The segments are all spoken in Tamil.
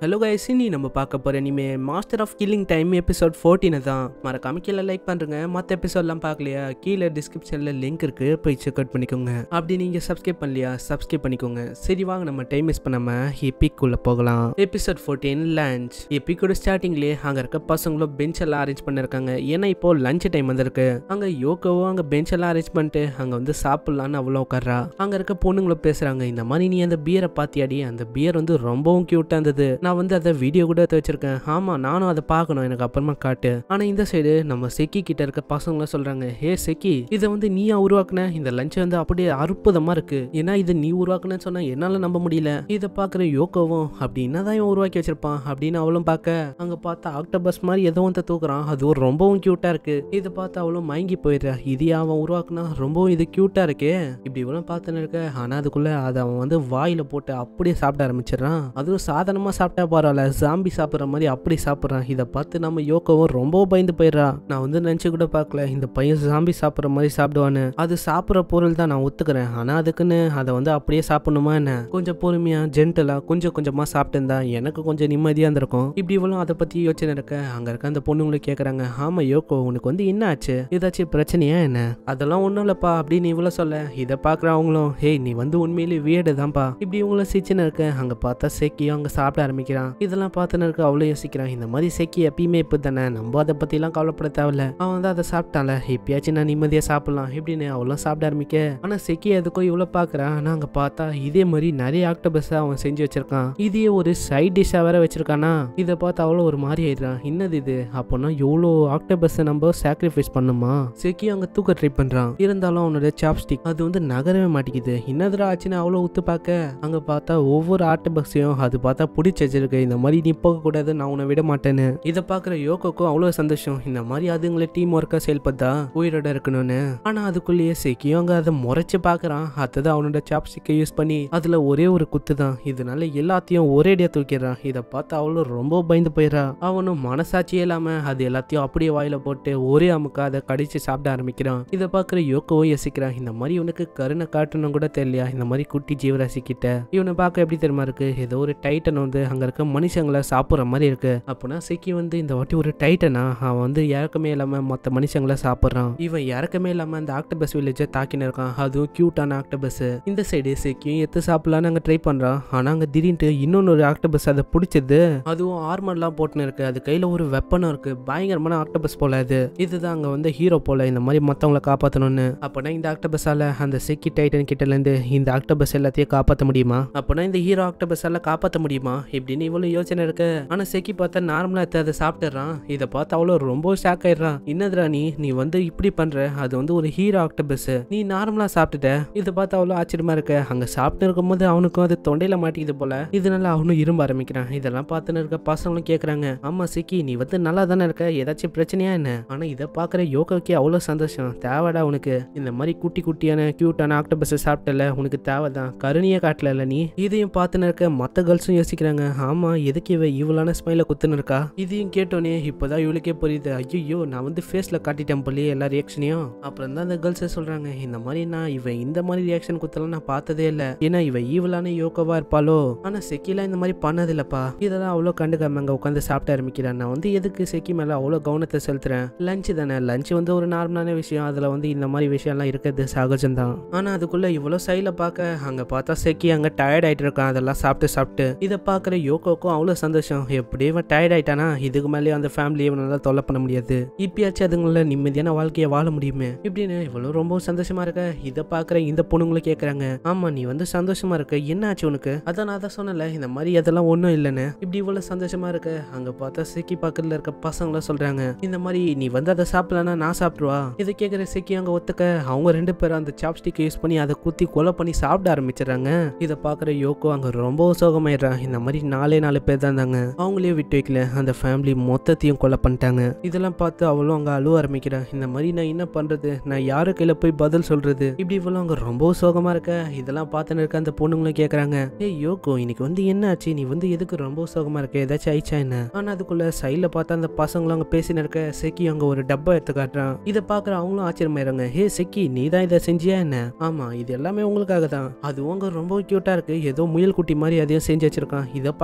ஹலோ கைஸ் நீ நம்ம பார்க்க போற இனிமே master of killing time episode 14 தான் மறக்காம கீழே லைக் பண்றேங்க மற்ற எபிசோட்லாம் பார்க்கலையா கீழே டிஸ்கிரிப்ஷன்ல லிங்க் இருக்கு போய் செக் அவுட் பண்ணிக்கோங்க அப்படி நீங்க சப்ஸ்கிரைப் பண்ணலையா சப்ஸ்கிரைப் பண்ணிக்கோங்க சரி வாங்க நம்ம டைம் மிஸ் பண்ணாம எபிக் உள்ள போகலாம் எபிசோட் 14 லஞ்ச் எபிக்கோட ஸ்டார்டிங்லேயே அங்க இருக்க பசங்களும் பெஞ்ச் எல்லாம் அரேஞ்ச் பண்ணிருக்காங்க ஏன்னா இப்போ லஞ்ச் டைம் வந்திருக்கு அங்க யோகோவும் அங்க பெஞ்ச் எல்லாம் அரேஞ்ச் பண்ணிட்டு அங்க வந்து சாப்பிடலான்னு அவ்வளோ உட்கார்றா அங்க இருக்க பொண்ணுங்களும் பேசுறாங்க இந்த மாதிரி நீ அந்த பியரை பாத்தியாடி அந்த பியர் வந்து ரொம்பவும் கியூட்டா இருந்தது நான் வந்து அதை வீடியோ கூட எடுத்து வச்சிருக்கேன் ஆமா நானும் அதை பார்க்கணும் எனக்கு அப்புறமா காட்டு ஆனா இந்த சைடு நம்ம செக்கி கிட்ட இருக்க பசங்களும் சொல்றாங்க ஹே செக்கி இதை வந்து நீயா உருவாக்குன இந்த லஞ்ச் வந்து அப்படியே அற்புதமா இருக்கு ஏன்னா இதை நீ உருவாக்குனேன்னு சொன்னா என்னால நம்ப முடியல இதை பாக்குற யோகோவும் அப்படி என்னதான் இவன் உருவாக்கி வச்சிருப்பான் அப்படின்னு அவளும் பார்க்க அங்க பார்த்தா ஆக்டோபஸ் மாதிரி ஏதோ வந்து தூக்குறான் அது ஒரு ரொம்பவும் கியூட்டா இருக்கு இதை பார்த்து அவளும் மயங்கி போயிடுறா இது அவன் உருவாக்குனா ரொம்பவும் இது கியூட்டா இருக்கே இப்படி இவளும் பார்த்துன்னு இருக்க ஆனா அதுக்குள்ள அதை அவன் வந்து வாயில போட்டு அப்படியே சாப்பிட ஆரம்பிச்சிடறான் அதுவும் சாதாரணமா சாப்பிட்டா பரவாயில்ல ஜாம்பி சாப்பிட்ற மாதிரி அப்படி சாப்பிட்றான் இதை பார்த்து நம்ம யோகவும் ரொம்ப பயந்து போயிடுறா நான் வந்து நினச்சி கூட பார்க்கல இந்த பையன் ஜாம்பி சாப்பிட்ற மாதிரி சாப்பிடுவான்னு அது சாப்பிட்ற பொருள் தான் நான் ஒத்துக்கிறேன் ஆனால் அதுக்குன்னு அதை வந்து அப்படியே சாப்பிடணுமா என்ன கொஞ்சம் பொறுமையா ஜென்டலா கொஞ்சம் கொஞ்சமா சாப்பிட்டு இருந்தா எனக்கு கொஞ்சம் நிம்மதியா இருந்திருக்கும் இப்படி இவளும் அதை பத்தி யோசனை இருக்க அங்க இருக்க அந்த பொண்ணுங்களும் கேக்குறாங்க ஆமா யோகோ உனக்கு வந்து என்ன ஆச்சு ஏதாச்சும் பிரச்சனையா என்ன அதெல்லாம் ஒன்றும் இல்லப்பா அப்படின்னு இவ்வளோ சொல்ல இதை பார்க்குறவங்களும் ஹேய் நீ வந்து உண்மையிலேயே வீடு தான்ப்பா இப்படி இவங்களும் சிச்சுன்னு இருக்க அங்கே பார்த்தா செக்கியும் அங்கே சாப்பிட ஆரம்பிக்கிறான் இதெல்லாம் பார்த்துன்னு இருக்க அவ்வளோ யோசிக்கிறான் இந்த மாதிரி செக்கி எப்பயுமே இப்போ தானே நம்ம அதை பற்றிலாம் கவலைப்பட தேவையில்ல அவன் வந்து அதை சாப்பிட்டான்ல எப்பயாச்சும் நான் நிம்மதியாக சாப்பிடலாம் இப்படின்னு அவளும் சாப்பிட ஆரம்பிக்க ஆனால் செக்கி எதுக்கோ இவ்வளோ பார்க்குறான் ஆனால் அங்கே பார்த்தா இதே மாதிரி நிறைய ஆக்டோபஸை அவன் செஞ்சு வச்சிருக்கான் இதையே ஒரு சைட் டிஷ்ஷாக வேற வச்சிருக்கானா இதை பார்த்து அவ்வளோ ஒரு மாதிரி ஆயிடுறான் என்னது இது அப்போனா எவ்வளோ ஆக்டோபஸை நம்ம சாக்ரிஃபைஸ் பண்ணுமா செக்கி அங்கே தூக்க ட்ரை பண்ணுறான் இருந்தாலும் அவனோட சாப்ஸ்டிக் அது வந்து நகரவே மாட்டேங்குது என்னதுடா ஆச்சுன்னு அவ்வளோ உத்து பார்க்க அங்கே பார்த்தா ஒவ்வொரு ஆக்டோபஸையும் அது பார்த்தா பிடிச்சி வச்சிருக்கு இந்த மாதிரி நீ போகக்கூடாது நான் உன்னை விட மாட்டேன்னு இதை பார்க்குற யோகோக்கும் அவ்வளோ சந்தோஷம் இந்த மாதிரி அதுங்களை டீம் ஒர்க்காக செயல்பட்டா உயிரோட இருக்கணும்னு ஆனால் அதுக்குள்ளேயே செக்கியும் அங்கே அதை முறைச்சு பார்க்குறான் அடுத்தது அவனோட சாப்ஸ்டிக்கை யூஸ் பண்ணி அதில் ஒரே ஒரு குத்து தான் இதனால எல்லாத்தையும் ஒரேடியாக தூக்கிடுறான் இதை பார்த்து அவளும் ரொம்ப பயந்து போயிடறா அவனும் மனசாட்சியே இல்லாமல் அது எல்லாத்தையும் அப்படியே வாயில போட்டு ஒரே அமுக்கா அதை கடிச்சு சாப்பிட ஆரம்பிக்கிறான் இதை பார்க்குற யோக்கோவும் யோசிக்கிறான் இந்த மாதிரி இவனுக்கு கருணை காட்டணும் கூட தெரியலையா இந்த மாதிரி குட்டி ஜீவராசி கிட்ட இவனை பார்க்க எப்படி தெரியுமா இருக்கு ஏதோ ஒரு டைட்டன் வந்து அங்க இருக்க மனுஷங்களை சாப்பிட்ற மாதிரி இருக்கு அப்போனா சிக்கி வந்து இந்த வாட்டி ஒரு டைட்டனா அவன் வந்து இறக்கமே இல்லாம மொத்த மனுஷங்களை சாப்பிட்றான் இவன் இறக்கமே இல்லாம அந்த ஆக்டபஸ் வில்லேஜை தாக்கின்னு இருக்கான் அதுவும் கியூட்டான ஆக்டபஸ் இந்த சைடு சிக்கியும் எத்து சாப்பிடலான்னு அங்க ட்ரை பண்றான் ஆனா அங்க திடீர்னு இன்னொன்னு ஆக்டபஸ் அதை பிடிச்சது அதுவும் ஆர்மர்லாம் போட்டுன்னு இருக்கு அது கையில ஒரு வெப்பனும் இருக்கு பயங்கரமான ஆக்டபஸ் போல அது இதுதான் அங்க வந்து ஹீரோ போல இந்த மாதிரி மத்தவங்கள காப்பாத்தணும்னு அப்போனா இந்த ஆக்டபஸால அந்த செக்கி டைட்டன் கிட்ட இருந்து இந்த ஆக்டபஸ் எல்லாத்தையும் காப்பாற்ற முடியுமா அப்போனா இந்த ஹீரோ ஆக்டபஸால காப்பாற்ற முடியுமா இப்படின்னு இவ்வளவு யோசனை இருக்கு ஆனா செக்கி பார்த்தா நார்மலா எடுத்து அதை சாப்பிட்டுறான் இதை பார்த்து அவ்வளோ ரொம்ப ஷாக் ஆயிடுறான் என்னதுடா நீ நீ வந்து இப்படி பண்ற அது வந்து ஒரு ஹீரோ ஆக்டபஸ் நீ நார்மலா சாப்பிட்டுட்ட இதை பார்த்து அவ்வளோ ஆச்சரியமா இருக்க அங்க சாப்பிட்டு இருக்கும்போது அவனுக்கும் அது தொண்டையில மாட்டிக்குது போல இதனால அவனும் இரும்ப ஆரம்பிக்கிறான் இதெல்லாம் பார்த்துன்னு இருக்க பசங்களும் கேக்குறாங்க ஆமா சிக்கி நீ வந்து நல்லா தானே இருக்க ஏதாச்சும் பிரச்சனையா என்ன ஆனா இதை பாக்குற யோகாவுக்கு அவ்வளோ சந்தோஷம் தேவைடா உனக்கு இந்த மாதிரி குட்டி குட்டியான கியூட்டான ஆக்டோபஸ் சாப்பிட்டல உனக்கு தேவைதான் கருணியே காட்டல நீ இதையும் பார்த்துன்னு இருக்க மற்ற கேர்ள்ஸும் யோசிக்கிறாங்க ஆமா எதுக்கு இவ இவளான ஸ்மைல குத்துன்னு இருக்கா இதையும் கேட்டோன்னே இப்போதான் இவளுக்கே புரியுது ஐயோ நான் வந்து ஃபேஸ்ல காட்டிட்டேன் போலயே எல்லா ரியாக்ஷனையும் அப்புறம் தான் அந்த கேர்ள்ஸே சொல்றாங்க இந்த மாதிரி நான் இவன் இந்த மாதிரி ரியாக்ஷன் குத்தலாம் நான் பார்த்ததே இல்லை ஏன்னா இவ ஈவலான யோகவா இருப்பாளோ ஆனா செக்கிலாம் இந்த மாதிரி பண்ணதில்லப்பா இதெல்லாம் அவ்வளோ கண்டுக்காம அங்க உட்காந்து சாப்பிட்டு ஆரம்பிக்கிறேன் நான் வந்து எதுக்கு செக்கி மேல அவ்வளோ கவனத்தை செலுத்துறேன் லஞ்ச் தானே லஞ்ச் வந்து ஒரு நார்மலான விஷயம் அதுல வந்து இந்த மாதிரி விஷயம்லாம் இருக்கிறது சகஜம் தான் ஆனா அதுக்குள்ள இவ்வளோ சைல பார்க்க அங்க பார்த்தா செக்கி அங்க டயர்ட் ஆயிட்டு இருக்கான் அதெல்லாம் சாப்பிட்டு சாப்பிட்டு இதை பார்க்குற யோகோக்கும் அவ்வளோ சந்தோஷம் எப்படி இவன் டயர்ட் ஆயிட்டானா இதுக்கு மேலேயே அந்த ஃபேமிலியை இவனால தொல்லை பண்ண முடியாது இப்பயாச்சும் அதுங்கள நிம்மதியான வாழ்க்கையை வாழ முடியுமே இப்படின்னு இவ்வளோ ரொம்ப சந்தோஷமா இருக்க இதை பார்க்குற இந்த பொண்ணுங்களும் கேட்குறாங்க ஆமா நீ வந்து சந்தோஷமா இருக்க என்ன ஆச்சு உனக்கு அதான் நான் தான் சொன்னல இந்த மாதிரி அதெல்லாம் ஒன்றும் இல்லைன்னு இப்படி இவ்வளோ சந்தோஷமா இருக்க அங்க பார்த்தா சிக்கி பக்கத்துல இருக்க பசங்களும் சொல்றாங்க இந்த மாதிரி நீ வந்து அதை சாப்பிடலன்னா நான் சாப்பிடுவா இதை கேட்குற சிக்கி அங்க ஒத்துக்க அவங்க ரெண்டு பேரும் அந்த சாப்ஸ்டிக் யூஸ் பண்ணி அதை குத்தி கொலை பண்ணி சாப்பிட ஆரம்பிச்சிடுறாங்க இதை பார்க்குற யோகோ அங்க ரொம்ப சோகமாயிடுறான் இந்த மாதிரி நாலே நாலு பேர் தான் இருந்தாங்க அவங்களே விட்டு வைக்கல அந்த ஃபேமிலி மொத்தத்தையும் கொலை பண்ணிட்டாங்க இதெல்லாம் பார்த்து அவளும் அங்க அழுவ ஆரம்பிக்கிறான் இந்த மாதிரி நான் என்ன பண்றது நான் யாரு கையில போய் பதில் சொல்றது இப்படி இவ்வளவு அங்க ரொம்ப சோகமா இருக்க இதெல்லாம் பார்த்துன்னு இருக்க அந்த பொண்ணுங்களும் கேக்குறாங்க ஏய் யோகோ இன்னைக்கு வந்து என்ன ஆச்சு நீ வந்து எதுக்கு ரொம்ப சோகமா இருக்க ஏதாச்சும் ஆயிடுச்சா என்ன ஆனா அதுக்குள்ள சைட்ல பார்த்தா அந்த பசங்களும் அங்க பேசின்னு இருக்க செக்கி அங்க ஒரு டப்பா எடுத்து காட்டுறான் இதை பார்க்குற அவங்களும் ஆச்சரியமாயிறாங்க ஹே செக்கி நீ தான் இதை செஞ்சியா என்ன ஆமா இது எல்லாமே உங்களுக்காக தான் அதுவும் அங்க ரொம்ப கியூட்டா இருக்கு ஏதோ முயல் குட்டி மாதிரி அதையும் செஞ்சு வச்சிருக்கான் இதை பார்க்குற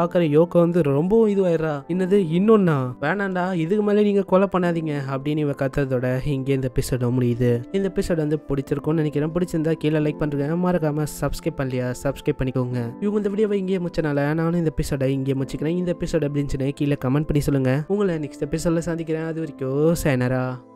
பார்க்குற யோக்கோ வந்து ரொம்ப இதுவாயிரா என்னது இன்னொன்னா வேணாண்டா இதுக்கு மேலே நீங்கள் கொலை பண்ணாதீங்க அப்படின்னு இவ கத்துறதோட இங்கே இந்த எபிசோட முடியுது இந்த எபிசோட் வந்து பிடிச்சிருக்கும்னு நினைக்கிறேன் பிடிச்சிருந்தா கீழே லைக் பண்ணுறேன் மறக்காம சப்ஸ்கிரைப் பண்ணலையா சப்ஸ்கிரைப் பண்ணிக்கோங்க இவங்க இந்த வீடியோவை இங்கேயே முடிச்சனால நானும் இந்த எபிசோட இங்கே முடிச்சுக்கிறேன் இந்த எபிசோட் எப்படின்னு கீழே கமெண்ட் பண்ணி சொல்லுங்க உங்களை நெக்ஸ்ட் எபிசோட சந்திக்கிறேன் அது வரைக்கும் சேனரா